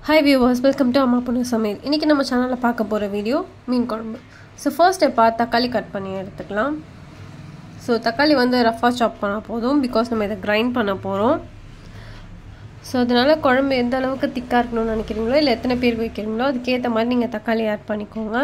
hi viewers welcome to அம்மா பொண்ணு சமையல் இன்றைக்கி நம்ம சேனலில் பார்க்க போகிற வீடியோ மீன் குழம்பு ஸோ ஃபர்ஸ்ட் ஸ்டெப்பாக தக்காளி கட் பண்ணி எடுத்துக்கலாம் ஸோ தக்காளி வந்து ரஃபாக சாப் பண்ணால் போதும் பிகாஸ் நம்ம இதை கிரைண்ட் பண்ண போகிறோம் ஸோ அதனால் குழம்பு எந்த அளவுக்கு திக்காக இருக்கணும்னு நினைக்கிறீங்களோ இல்லை எத்தனை பேருக்கு வைக்கிறீங்களோ அதுக்கேற்ற மாதிரி நீங்கள் தக்காளி ஆட் பண்ணிக்கோங்க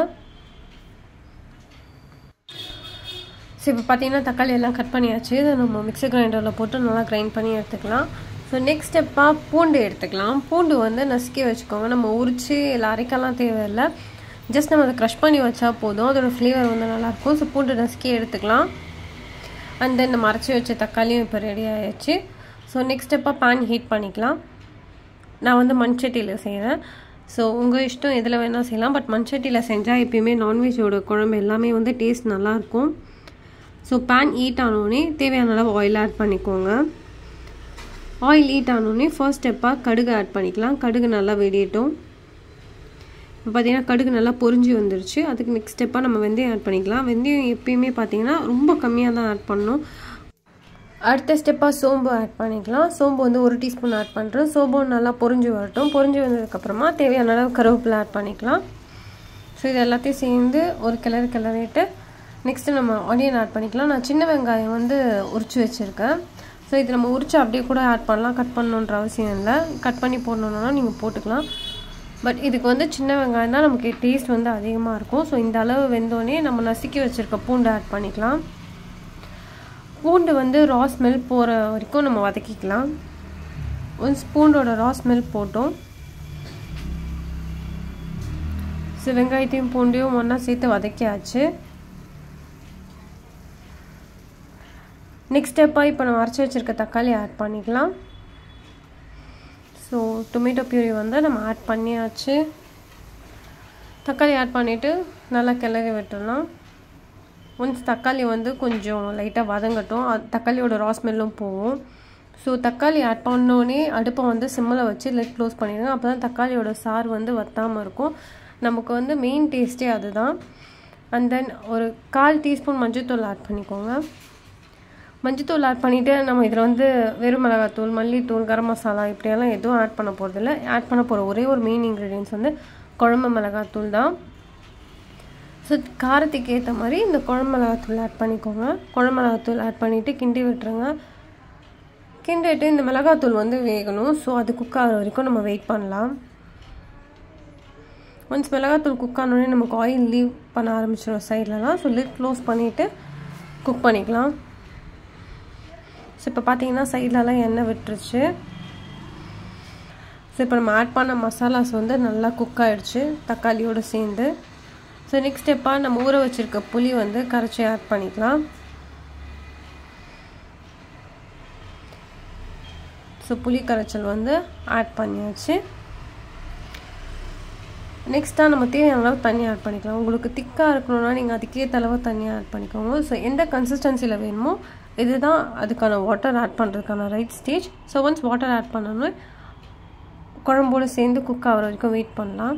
ஸோ இப்போ பார்த்தீங்கன்னா தக்காளி எல்லாம் கட் பண்ணியாச்சு இதை நம்ம மிக்ஸி கிரைண்டரில் போட்டு நல்லா கிரைண்ட் பண்ணி எடுத்துக்கலாம் ஸோ நெக்ஸ்ட் ஸ்டெப்பாக பூண்டு எடுத்துக்கலாம் பூண்டு வந்து நசுக்கி வச்சுக்கோங்க நம்ம உரித்து இல்லை அரைக்கலாம் தேவையில்லை ஜஸ்ட் நம்ம அதை க்ரஷ் பண்ணி வச்சா போதும் அதோடய ஃப்ளேவர் வந்து நல்லாயிருக்கும் ஸோ பூண்டு நசுக்கி எடுத்துக்கலாம் அண்ட் தென் நம்ம அரைச்சி வச்ச தக்காளியும் இப்போ ரெடி ஆகிடுச்சு ஸோ நெக்ஸ்ட் ஸ்டெப்பாக பேன் ஹீட் பண்ணிக்கலாம் நான் வந்து மண்சட்டியில் செய்கிறேன் ஸோ உங்கள் இஷ்டம் எதில் வேணால் செய்யலாம் பட் மண்சட்டியில் செஞ்சால் எப்பயுமே நான்வெஜ்ஜோட குழம்பு எல்லாமே வந்து டேஸ்ட் நல்லாயிருக்கும் ஸோ பேன் ஹீட் ஆனோடனே தேவையான அளவு ஆயில் ஆட் பண்ணிக்கோங்க ஆயில் ஹீட் ஆனோடனே ஃபர்ஸ்ட் ஸ்டெப்பாக கடுகு ஆட் பண்ணிக்கலாம் கடுகு நல்லா வெடியட்டும் இப்போ பார்த்தீங்கன்னா கடுகு நல்லா பொறிஞ்சி வந்துருச்சு அதுக்கு நெக்ஸ்ட் ஸ்டெப்பாக நம்ம வெந்தயம் ஆட் பண்ணிக்கலாம் வெந்தயம் எப்பயுமே பார்த்தீங்கன்னா ரொம்ப கம்மியாக தான் ஆட் பண்ணணும் அடுத்த ஸ்டெப்பாக சோம்பு ஆட் பண்ணிக்கலாம் சோம்பு வந்து ஒரு டீஸ்பூன் ஆட் பண்ணுறேன் சோம்பு நல்லா பொறிஞ்சு வரட்டும் பொறிஞ்சு வந்ததுக்கப்புறமா தேவையான அளவு கருவேப்பிலை ஆட் பண்ணிக்கலாம் ஸோ இது எல்லாத்தையும் சேர்ந்து ஒரு கிளறு கிளறிட்டு நெக்ஸ்ட்டு நம்ம ஆனியன் ஆட் பண்ணிக்கலாம் நான் சின்ன வெங்காயம் வந்து உரிச்சு வச்சுருக்கேன் ஸோ இது நம்ம உரிச்சு அப்படியே கூட ஆட் பண்ணலாம் கட் பண்ணணுன்ற அவசியம் இல்லை கட் பண்ணி போடணுன்னா நீங்கள் போட்டுக்கலாம் பட் இதுக்கு வந்து சின்ன வெங்காயம் தான் நமக்கு டேஸ்ட் வந்து அதிகமாக இருக்கும் ஸோ இந்த அளவு வெந்தோடனே நம்ம நசுக்கி வச்சுருக்க பூண்டு ஆட் பண்ணிக்கலாம் பூண்டு வந்து ரா ஸ்மெல் போகிற வரைக்கும் நம்ம வதக்கிக்கலாம் ஒன்ஸ் பூண்டோட ரா ஸ்மெல் போட்டோம் ஸோ வெங்காயத்தையும் பூண்டையும் ஒன்றா சேர்த்து வதக்கியாச்சு நெக்ஸ்ட் ஸ்டெப்பாக இப்போ நம்ம அரைச்சி வச்சுருக்க தக்காளி ஆட் பண்ணிக்கலாம் ஸோ டொமேட்டோ பியூரி வந்து நம்ம ஆட் பண்ணியாச்சு தக்காளி ஆட் பண்ணிவிட்டு நல்லா கிளறி விட்டுடலாம் ஒன்ஸ் தக்காளி வந்து கொஞ்சம் லைட்டாக வதங்கட்டும் தக்காளியோட ரா ஸ்மெல்லும் போகும் ஸோ தக்காளி ஆட் பண்ணோடனே அடுப்பை வந்து சிம்மில் வச்சு லெட் க்ளோஸ் பண்ணிடுங்க அப்போ தான் தக்காளியோட சாறு வந்து வத்தாமல் இருக்கும் நமக்கு வந்து மெயின் டேஸ்ட்டே அதுதான் அண்ட் தென் ஒரு கால் டீஸ்பூன் மஞ்சள்தூள் ஆட் பண்ணிக்கோங்க மஞ்சத்தூள் ஆட் பண்ணிவிட்டு நம்ம இதில் வந்து வெறும் மிளகாத்தூள் மல்லித்தூள் கரம் மசாலா இப்படியெல்லாம் எதுவும் ஆட் பண்ண போகிறதில்ல ஆட் பண்ண போகிற ஒரே ஒரு மெயின் இன்க்ரீடியன்ஸ் வந்து குழம்பு மிளகாத்தூள் தான் ஸோ காரத்துக்கு ஏற்ற மாதிரி இந்த குழம்பு மிளகாத்தூள் ஆட் பண்ணிக்கோங்க குழம்பு மிளகாத்தூள் ஆட் பண்ணிவிட்டு கிண்டி விட்டுருங்க கிண்டிட்டு இந்த மிளகாத்தூள் வந்து வேகணும் ஸோ அது குக் ஆகிற வரைக்கும் நம்ம வெயிட் பண்ணலாம் ஒன்ஸ் மிளகாத்தூள் குக் ஆனோடனே நமக்கு ஆயில் லீவ் பண்ண ஆரம்பிச்சிடும் சைட்லலாம் ஸோ லிட் க்ளோஸ் பண்ணிவிட்டு குக் பண்ணிக்கலாம் ஸோ இப்போ பார்த்தீங்கன்னா சைட்லலாம் எண்ணெய் விட்டுருச்சு ஸோ இப்போ நம்ம ஆட் பண்ண மசாலாஸ் வந்து நல்லா குக் ஆகிடுச்சு தக்காளியோடு சேர்ந்து ஸோ நெக்ஸ்ட் ஸ்டெப்பாக நம்ம ஊற வச்சுருக்க புளி வந்து கரைச்சி ஆட் பண்ணிக்கலாம் ஸோ புளி கரைச்சல் வந்து ஆட் பண்ணியாச்சு நெக்ஸ்ட்டாக நம்ம தேவையான அளவு தண்ணி ஆட் பண்ணிக்கலாம் உங்களுக்கு திக்காக இருக்கணும்னா நீங்கள் அதுக்கேற்ற அளவு தண்ணி ஆட் பண்ணிக்கோங்க ஸோ எந்த கன்சிஸ்டன்சியில் வேணுமோ இதுதான் அதுக்கான வாட்டர் ஆட் பண்ணுறதுக்கான right stage so once water add பண்ணணும் குழம்போடு சேர்ந்து குக் ஆகிற வரைக்கும் வெயிட் பண்ணலாம்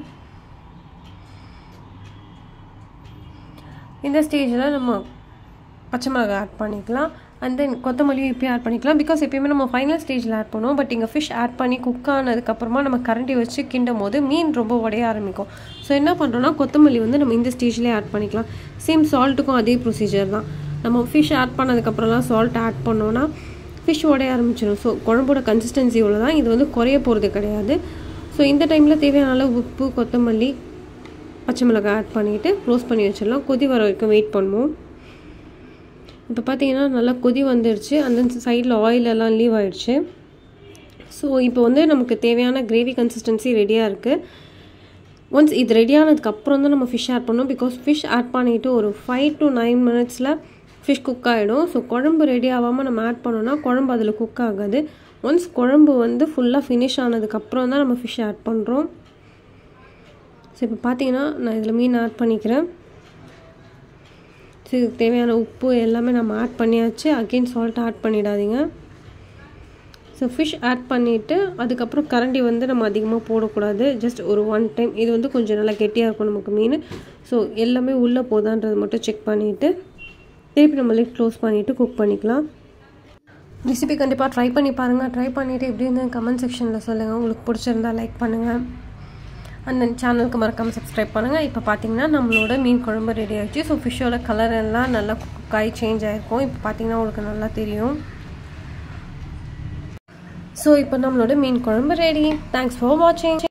இந்த ஸ்டேஜில் நம்ம பச்சை மிளகாய் ஆட் பண்ணிக்கலாம் அண்ட் தென் கொத்தமல்லியும் இப்போயும் ஆட் பண்ணிக்கலாம் பிகாஸ் எப்பயுமே நம்ம ஃபைனல் ஸ்டேஜில் ஆட் பண்ணுவோம் பட் இங்கே ஃபிஷ் ஆட் பண்ணி குக் ஆனதுக்கப்புறமா நம்ம கரண்டி வச்சு கிண்டும் போது மீன் ரொம்ப உடைய ஆரம்பிக்கும் ஸோ என்ன பண்ணுறோன்னா கொத்தமல்லி வந்து நம்ம இந்த ஸ்டேஜ்லேயே ஆட் பண்ணிக்கலாம் சேம் சால்ட்டுக்கும் அதே ப்ரொசீஜர் தான் நம்ம ஃபிஷ் ஆட் பண்ணதுக்கப்புறம்லாம் சால்ட் ஆட் பண்ணோன்னா ஃபிஷ் உடைய ஆரம்பிச்சிடும் ஸோ குழம்போட கன்சிஸ்டன்சி இவ்வளோ தான் இது வந்து குறைய போகிறது கிடையாது ஸோ இந்த டைமில் தேவையான அளவு உப்பு கொத்தமல்லி பச்சை மிளகாய் ஆட் பண்ணிவிட்டு க்ளோஸ் பண்ணி வச்சிடலாம் கொதி வர வரைக்கும் வெயிட் பண்ணுவோம் இப்போ பார்த்தீங்கன்னா நல்லா கொதி வந்துடுச்சு அந்த சைடில் ஆயில் எல்லாம் லீவ் ஆகிடுச்சு ஸோ இப்போ வந்து நமக்கு தேவையான கிரேவி கன்சிஸ்டன்சி ரெடியாக இருக்குது ஒன்ஸ் இது ரெடி ஆனதுக்கப்புறம் தான் நம்ம ஃபிஷ் ஆட் பண்ணோம் பிகாஸ் ஃபிஷ் ஆட் பண்ணிவிட்டு ஒரு ஃபைவ் டு நைன் மினிட்ஸில் ஃபிஷ் குக் ஆகிடும் ஸோ குழம்பு ரெடி ஆகாமல் நம்ம ஆட் பண்ணோன்னா குழம்பு அதில் குக் ஆகாது ஒன்ஸ் குழம்பு வந்து ஃபுல்லாக ஃபினிஷ் ஆனதுக்கப்புறம் தான் நம்ம ஃபிஷ் ஆட் பண்ணுறோம் ஸோ இப்போ பார்த்தீங்கன்னா நான் இதில் மீன் ஆட் பண்ணிக்கிறேன் ஸோ இதுக்கு தேவையான உப்பு எல்லாமே நம்ம ஆட் பண்ணியாச்சு அகெயின் சால்ட் ஆட் பண்ணிடாதீங்க ஸோ ஃபிஷ் ஆட் பண்ணிவிட்டு அதுக்கப்புறம் கரண்டி வந்து நம்ம அதிகமாக போடக்கூடாது ஜஸ்ட் ஒரு ஒன் டைம் இது வந்து கொஞ்சம் நல்லா கெட்டியாக இருக்கும் நமக்கு மீன் ஸோ எல்லாமே உள்ளே போதான்றது மட்டும் செக் பண்ணிவிட்டு திருப்பி நம்ம லிட் க்ளோஸ் பண்ணிவிட்டு குக் பண்ணிக்கலாம் ரெசிபி கண்டிப்பாக ட்ரை பண்ணி பாருங்கள் ட்ரை பண்ணிவிட்டு எப்படி இருந்து கமெண்ட் செக்ஷனில் சொல்லுங்கள் உங்களுக்கு பிடிச்சிருந்தா லைக் பண்ணுங்கள் அந்த சேனலுக்கு மறக்காமல் சப்ஸ்கிரைப் பண்ணுங்கள் இப்போ பார்த்தீங்கன்னா நம்மளோட மீன் குழம்பு ரெடி ஆகிடுச்சு ஸோ ஃபிஷ்ஷோட கலர் எல்லாம் நல்லா காய் சேஞ்ச் ஆகிருக்கும் இப்போ பார்த்தீங்கன்னா உங்களுக்கு நல்லா தெரியும் ஸோ இப்போ நம்மளோட மீன் குழம்பு ரெடி தேங்க்ஸ் ஃபார் வாட்சிங்